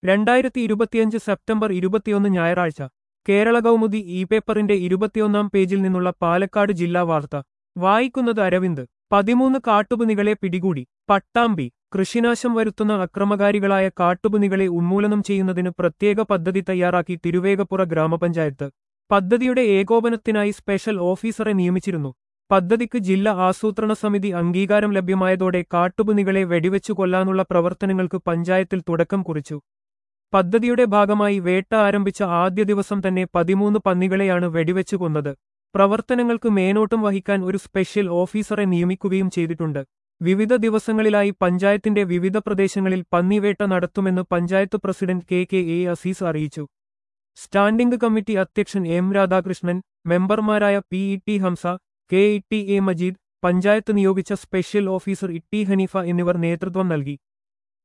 രണ്ടായിരത്തി ഇരുപത്തിയഞ്ച് സെപ്റ്റംബർ ഇരുപത്തിയൊന്ന് ഞായറാഴ്ച കേരള കൗമുദി ഇ പേപ്പറിന്റെ ഇരുപത്തിയൊന്നാം പേജിൽ നിന്നുള്ള പാലക്കാട് ജില്ലാ വാർത്ത വായിക്കുന്നത് അരവിന്ദ് പതിമൂന്ന് കാട്ടുപുനികളെ പിടികൂടി പട്ടാമ്പി കൃഷിനാശം വരുത്തുന്ന അക്രമകാരികളായ കാട്ടുപുനികളെ ഉന്മൂലനം ചെയ്യുന്നതിന് പ്രത്യേക പദ്ധതി തയ്യാറാക്കി തിരുവേഗപ്പുറ ഗ്രാമപഞ്ചായത്ത് പദ്ധതിയുടെ ഏകോപനത്തിനായി സ്പെഷ്യൽ ഓഫീസറെ നിയമിച്ചിരുന്നു പദ്ധതിക്ക് ജില്ലാ ആസൂത്രണ സമിതി അംഗീകാരം ലഭ്യമായതോടെ കാട്ടുപുനികളെ വെടിവെച്ചു കൊല്ലാനുള്ള പ്രവർത്തനങ്ങൾക്ക് പഞ്ചായത്തിൽ തുടക്കം കുറിച്ചു പദ്ധതിയുടെ ഭാഗമായി വേട്ട ആരംഭിച്ച ആദ്യ ദിവസം തന്നെ പതിമൂന്ന് പന്നികളെയാണ് വെടിവെച്ചു കൊന്നത് പ്രവർത്തനങ്ങൾക്ക് മേനോട്ടം വഹിക്കാൻ ഒരു സ്പെഷ്യൽ ഓഫീസറെ നിയമിക്കുകയും ചെയ്തിട്ടുണ്ട് വിവിധ ദിവസങ്ങളിലായി പഞ്ചായത്തിന്റെ വിവിധ പ്രദേശങ്ങളിൽ പന്നിവേട്ട നടത്തുമെന്ന് panchayat president K K A Azeez അറിയിച്ചു സ്റ്റാൻഡിംഗ് കമ്മിറ്റി അധ്യക്ഷൻ എം രാധാകൃഷ്ണൻ മെമ്പർമാരായ P E T Hamsa K E T A Majeed panchayat നിയോഗിച്ച special officer E T Haneefa എന്നിവർ നേതൃത്വം നൽകി